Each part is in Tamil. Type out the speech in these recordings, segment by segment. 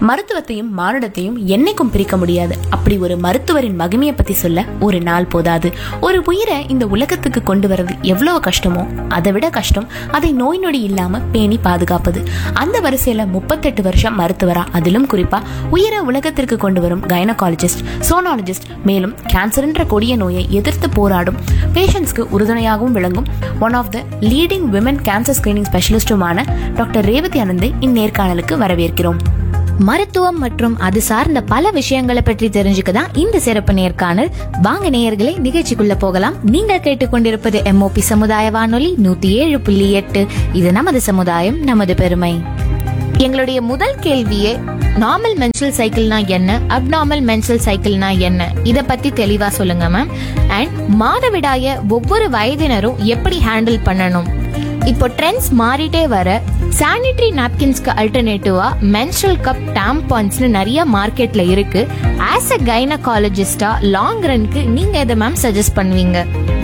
மருத்துவத்தையும் மானுடத்தையும் என்னைக்கும் பிரிக்க முடியாது அப்படி ஒரு மருத்துவரின் மகிமையை பத்தி சொல்ல ஒரு நாள் போதாது ஒரு உயிரை இந்த உலகத்துக்கு கொண்டு வர்றது எவ்வளவு கஷ்டமோ அதை விட கஷ்டம் அதை நோய் நொடி இல்லாம பேணி பாதுகாப்பது அந்த வரிசையில முப்பத்தெட்டு வருஷம் மருத்துவரா அதிலும் குறிப்பா உயிரை உலகத்திற்கு கொண்டு வரும் கைனகாலஜிஸ்ட் சோனாலஜிஸ்ட் மேலும் கேன்சர்ன்ற கொடிய நோயை எதிர்த்து போராடும் பேஷண்ட்ஸ்க்கு உறுதுணையாகவும் விளங்கும் one of the leading women cancer screening ஸ்பெஷலிஸ்டுமான டாக்டர் ரேவதி ஆனந்தை இந்நேர்காணலுக்கு வரவேற்கிறோம் மருத்துவம் மற்றும் அது சார்ந்த பல விஷயங்களை பற்றி தெரிஞ்சுக்க தான் இந்த சிறப்பு நேர்காணல் வாங்க நேயர்களே நிகழ்ச்சிக்குள்ள போகலாம் நீங்கள் கேட்டுக்கொண்டிருப்பது எம்ஓபி சமுதாய வானொலி நூத்தி ஏழு புள்ளி எட்டு இது நமது சமுதாயம் நமது பெருமை எங்களுடைய முதல் கேள்வியே நார்மல் மென்சுரல் சைக்கிள்னா என்ன அப்நார்மல் மென்சுரல் சைக்கிள்னா என்ன இத பத்தி தெளிவா சொல்லுங்க மேம் அண்ட் மாதவிடாய ஒவ்வொரு வயதினரும் எப்படி ஹேண்டில் பண்ணணும் இப்போ ட்ரெண்ட்ஸ் மாறிட்டே வர சானிட்டரி நாப்கின்ஸ்க்கு அல்டர்னேட்டிவா மென்ஸ்ட்ரல் கப் டாம்பான்ஸ்னு நிறைய மார்க்கெட்ல இருக்கு ஆஸ் அ கைனகாலஜிஸ்டா லாங் ரன்க்கு நீங்க எதை மேம் சஜஸ்ட் பண்ணுவீங்க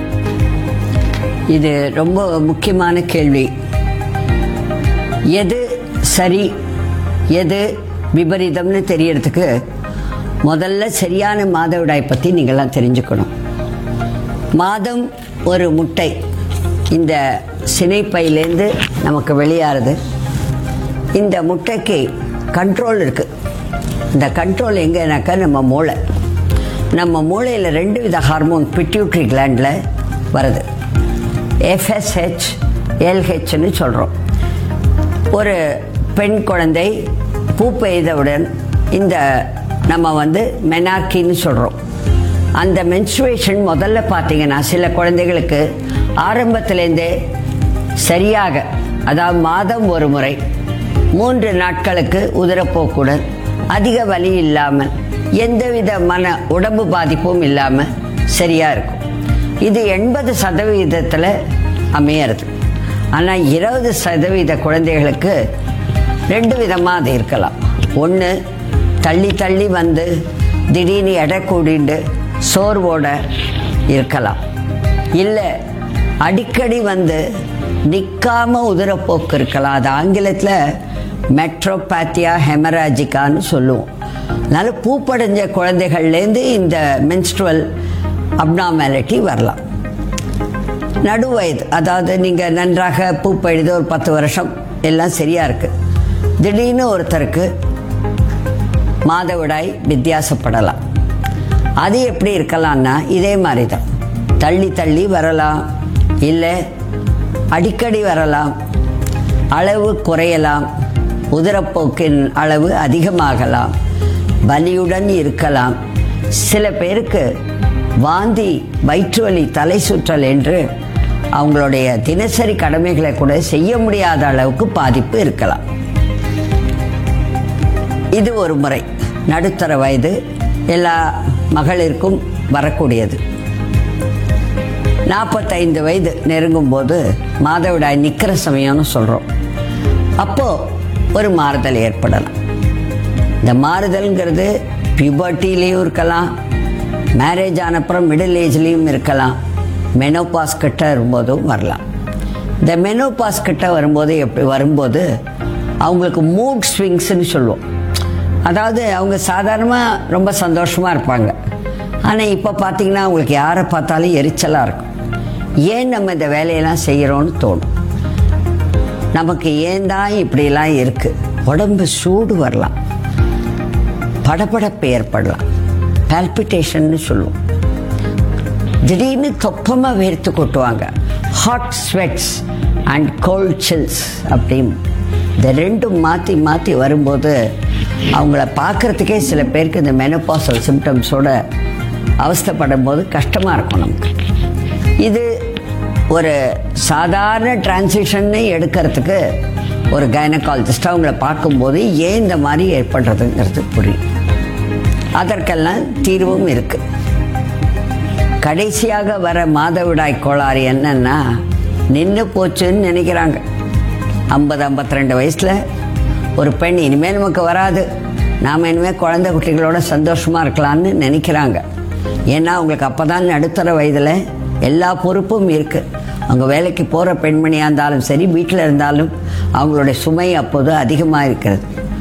இது ரொம்ப முக்கியமான கேள்வி எது சரி எது விபரீதம்னு தெரியறதுக்கு முதல்ல சரியான மாதவிடாய் பற்றி நீங்கள்லாம் தெரிஞ்சுக்கணும் மாதம் ஒரு முட்டை இந்த சினைப்பையிலேருந்து நமக்கு வெளியாறுது இந்த முட்டைக்கு கண்ட்ரோல் இருக்குது இந்த கண்ட்ரோல் எங்கேனாக்கா நம்ம மூளை நம்ம மூளையில் ரெண்டு வித ஹார்மோன் பிட்யூட்ரி கிளாண்டில் வருது எஃப்எஸ்ஹெச் எல்ஹெச்னு சொல்கிறோம் ஒரு பெண் குழந்தை பூ பெய்தவுடன் இந்த நம்ம வந்து மெனார்கின்னு சொல்கிறோம் அந்த மென்ஸ்ட்ரேஷன் முதல்ல பார்த்தீங்கன்னா சில குழந்தைகளுக்கு ஆரம்பத்திலேருந்தே சரியாக அதாவது மாதம் ஒரு முறை மூன்று நாட்களுக்கு உதிரப்போக்குடன் அதிக வலி இல்லாமல் எந்தவித மன உடம்பு பாதிப்பும் இல்லாமல் சரியாக இருக்கும் இது எண்பது சதவீதத்தில் அமையறது ஆனால் இருபது சதவீத குழந்தைகளுக்கு ரெண்டு விதமாக அது இருக்கலாம் ஒன்று தள்ளி தள்ளி வந்து திடீர்னு எடை கூடிண்டு சோர்வோட இருக்கலாம் இல்லை அடிக்கடி வந்து நிற்காம உதிரப்போக்கு இருக்கலாம் அது ஆங்கிலத்தில் மெட்ரோபாத்தியா ஹெமராஜிக்கான்னு சொல்லுவோம் அதனால பூப்படைஞ்ச குழந்தைகள்லேருந்து இந்த மென்ஸ்ட்ரல் அப்னாமேலிட்டி வரலாம் நடுவயது அதாவது நீங்கள் நன்றாக பூப்பெழுது ஒரு பத்து வருஷம் எல்லாம் சரியா இருக்கு திடீர்னு ஒருத்தருக்கு மாதவிடாய் வித்தியாசப்படலாம் அது எப்படி இருக்கலாம்னா இதே மாதிரி தான் தள்ளி தள்ளி வரலாம் இல்லை அடிக்கடி வரலாம் அளவு குறையலாம் உதிரப்போக்கின் அளவு அதிகமாகலாம் வலியுடன் இருக்கலாம் சில பேருக்கு வாந்தி வயிற்று வலி தலை சுற்றல் என்று அவங்களுடைய தினசரி கடமைகளை கூட செய்ய முடியாத அளவுக்கு பாதிப்பு இருக்கலாம் இது ஒரு முறை நடுத்தர வயது எல்லா மகளிருக்கும் வரக்கூடியது நாற்பத்தைந்து வயது நெருங்கும் போது மாதவிடாய் நிற்கிற சமயம்னு சொல்கிறோம் அப்போது ஒரு மாறுதல் ஏற்படலாம் இந்த மாறுதல்ங்கிறது பியூபர்ட்டிலையும் இருக்கலாம் மேரேஜ் ஆனப்புறம் மிடில் ஏஜ்லேயும் இருக்கலாம் மெனோபாஸ் கிட்ட வரும்போதும் வரலாம் இந்த மெனோபாஸ் கிட்ட வரும்போது எப்படி வரும்போது அவங்களுக்கு மூட் ஸ்விங்ஸ்னு சொல்லுவோம் அதாவது அவங்க சாதாரணமாக ரொம்ப சந்தோஷமாக இருப்பாங்க ஆனால் இப்போ பார்த்தீங்கன்னா அவங்களுக்கு யாரை பார்த்தாலும் எரிச்சலாக இருக்கும் ஏன் நம்ம இந்த வேலையெல்லாம் செய்கிறோன்னு தோணும் நமக்கு ஏன் தான் இப்படிலாம் இருக்குது உடம்பு சூடு வரலாம் படபடப்பு ஏற்படலாம் பால்பிட்டேஷன்னு சொல்லுவோம் திடீர்னு தொப்பமாக வேர்த்து கொட்டுவாங்க hot sweats and cold chills அப்படின்னு இந்த ரெண்டும் மாற்றி மாற்றி வரும்போது அவங்கள பார்க்குறதுக்கே சில பேருக்கு இந்த மெனப்பாசல் சிம்டம்ஸோட அவஸ்தைப்படும் போது கஷ்டமாக இருக்கும் நமக்கு இது ஒரு சாதாரண டிரான்சிஷன்னு எடுக்கிறதுக்கு ஒரு கைனகாலஜிஸ்ட் அவங்கள பார்க்கும்போது ஏன் இந்த மாதிரி ஏற்படுறதுங்கிறது புரியும் அதற்கெல்லாம் தீர்வும் இருக்குது கடைசியாக வர மாதவிடாய் கோளாறு என்னன்னா நின்று போச்சுன்னு நினைக்கிறாங்க ஐம்பது ஐம்பத்தி ரெண்டு வயசில் ஒரு பெண் இனிமேல் நமக்கு வராது நாம் இனிமேல் குழந்தை குட்டிகளோட சந்தோஷமாக இருக்கலாம்னு நினைக்கிறாங்க ஏன்னா அவங்களுக்கு அப்போ தான் நடுத்தர வயதில் எல்லா பொறுப்பும் இருக்குது அவங்க வேலைக்கு போகிற பெண்மணியாக இருந்தாலும் சரி வீட்டில் இருந்தாலும் அவங்களுடைய சுமை அப்போது அதிகமாக இருக்கிறது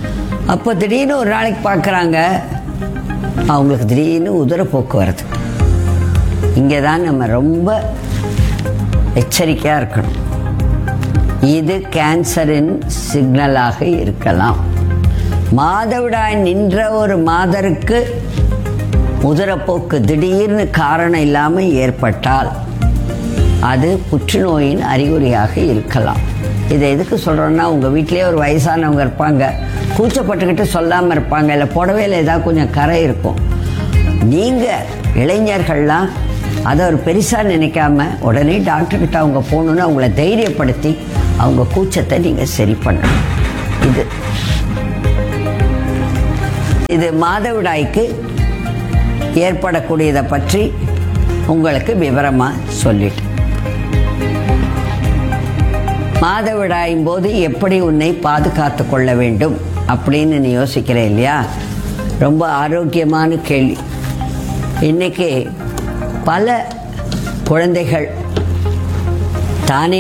அப்போ திடீர்னு ஒரு நாளைக்கு பார்க்குறாங்க அவங்களுக்கு திடீர்னு உதரப்போக்கு வருது இங்கே தான் நம்ம ரொம்ப எச்சரிக்கையாக இருக்கணும் இது கேன்சரின் சிக்னலாக இருக்கலாம் மாதவிடாய் நின்ற ஒரு மாதருக்கு உதரப்போக்கு திடீர்னு காரணம் இல்லாமல் ஏற்பட்டால் அது புற்றுநோயின் அறிகுறியாக இருக்கலாம் இதை எதுக்கு சொல்கிறோன்னா உங்கள் வீட்டிலேயே ஒரு வயசானவங்க இருப்பாங்க கூச்சப்பட்டுக்கிட்டு சொல்லாமல் இருப்பாங்க இல்லை புடவையில் ஏதாவது கொஞ்சம் கரை இருக்கும் நீங்கள் இளைஞர்கள்லாம் அதை ஒரு பெருசாக நினைக்காம உடனே டாக்டர்கிட்ட அவங்க போகணுன்னு அவங்கள தைரியப்படுத்தி அவங்க கூச்சத்தை நீங்கள் சரி பண்ணணும் இது இது மாதவிடாய்க்கு ஏற்படக்கூடியதை பற்றி உங்களுக்கு விவரமாக சொல்லிட்டேன் மாதவிடாயும் போது எப்படி உன்னை பாதுகாத்து கொள்ள வேண்டும் அப்படின்னு நீ யோசிக்கிற இல்லையா ரொம்ப ஆரோக்கியமான கேள்வி இன்னைக்கு பல குழந்தைகள் தானே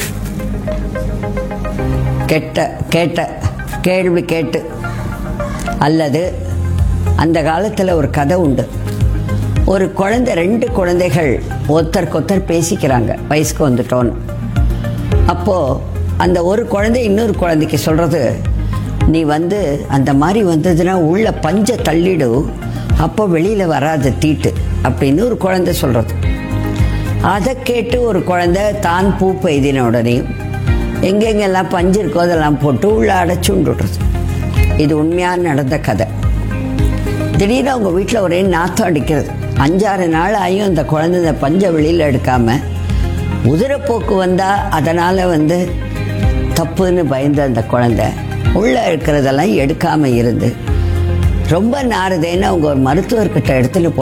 கெட்ட கேட்ட கேள்வி கேட்டு அல்லது அந்த காலத்தில் ஒரு கதை உண்டு ஒரு குழந்தை ரெண்டு குழந்தைகள் ஒருத்தருக்கொத்தர் பேசிக்கிறாங்க வயசுக்கு வந்துட்டோன்னு அப்போது அந்த ஒரு குழந்தை இன்னொரு குழந்தைக்கு சொல்கிறது நீ வந்து அந்த மாதிரி வந்ததுன்னா உள்ள பஞ்சை தள்ளிடு அப்போ வெளியில் வராது தீட்டு அப்படின்னு ஒரு குழந்தை சொல்கிறது அதை கேட்டு ஒரு குழந்தை தான் பூ பெய்தின உடனேயும் எங்கெங்கெல்லாம் பஞ்சு இருக்கோ அதெல்லாம் போட்டு உள்ள அடைச்சு விட்டுறது இது உண்மையாக நடந்த கதை திடீர்னு அவங்க வீட்டில் ஒரே நாத்தம் அடிக்கிறது அஞ்சாறு நாள் ஆகியும் அந்த குழந்தை இந்த பஞ்சை வெளியில் எடுக்காம உதிரப்போக்கு வந்தால் அதனால் வந்து தப்புன்னு பயந்த அந்த குழந்தை உள்ளே இருக்கிறதெல்லாம் எடுக்காமல் இருந்து ரொம்ப நாறுதேன்னு அவங்க ஒரு மருத்துவர்கிட்ட எடுத்துகிட்டு போ